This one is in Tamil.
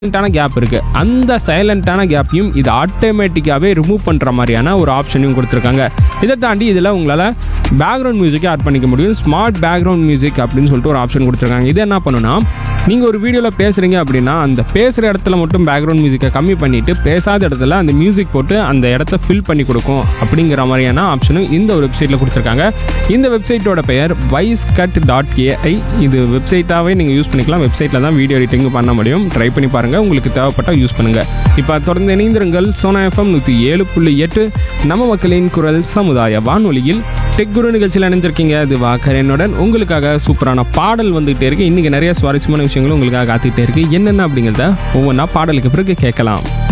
சைலண்டான கேப் இருக்குது அந்த சைலண்டான கேப்பையும் இது ஆட்டோமேட்டிக்காகவே ரிமூவ் பண்ணுற மாதிரியான ஒரு ஆப்ஷனையும் கொடுத்துருக்காங்க இதை தாண்டி இதில் உங்களால் பேக்ரவுண்ட் மியூசிக்கை ஆட் பண்ணிக்க முடியும் ஸ்மார்ட் பேக்ரவுண்ட் மியூசிக் அப்படின்னு சொல்லிட்டு ஒரு ஆப்ஷன் கொடுத்துருக்காங்க இது என்ன பண்ணுன்னா நீங்கள் ஒரு வீடியோவில் பேசுகிறீங்க அப்படின்னா அந்த பேசுகிற இடத்துல மட்டும் பேக்ரவுண்ட் மியூசிக்கை கம்மி பண்ணிவிட்டு பேசாத இடத்துல அந்த மியூசிக் போட்டு அந்த இடத்த ஃபில் பண்ணி கொடுக்கும் அப்படிங்கிற மாதிரியான ஆப்ஷனும் இந்த ஒரு வெப்சைட்டில் கொடுத்துருக்காங்க இந்த வெப்சைட்டோட பெயர் வைஸ் கட் டாட் ஏஐ இது வெப்சைட்டாகவே நீங்கள் யூஸ் பண்ணிக்கலாம் வெப்சைட்டில் தான் வீடியோ எடிட்டிங் பண்ண முடியும் ட்ரை பண்ணி பாருங்கள் உங்களுக்கு தேவைப்பட்டால் யூஸ் பண்ணுங்கள் இப்போ தொடர்ந்து இணைந்திருங்கள் சோனா எஃப்எம் நூற்றி ஏழு புள்ளி எட்டு நம்ம மக்களின் குரல் சமுதாய வானொலியில் டெக் குரு நிகழ்ச்சியில் இணைஞ்சிருக்கீங்க அது வாக்கரனுடன் உங்களுக்காக சூப்பரான பாடல் வந்துகிட்டே இருக்கு இன்னைக்கு நிறைய சுவாரஸ்யமான விஷயங்களும் உங்களுக்காக காத்துக்கிட்டே இருக்கு என்னென்ன அப்படிங்கிறத ஒவ்வொன்றா பாடலுக்கு பிறகு கேட்கலாம்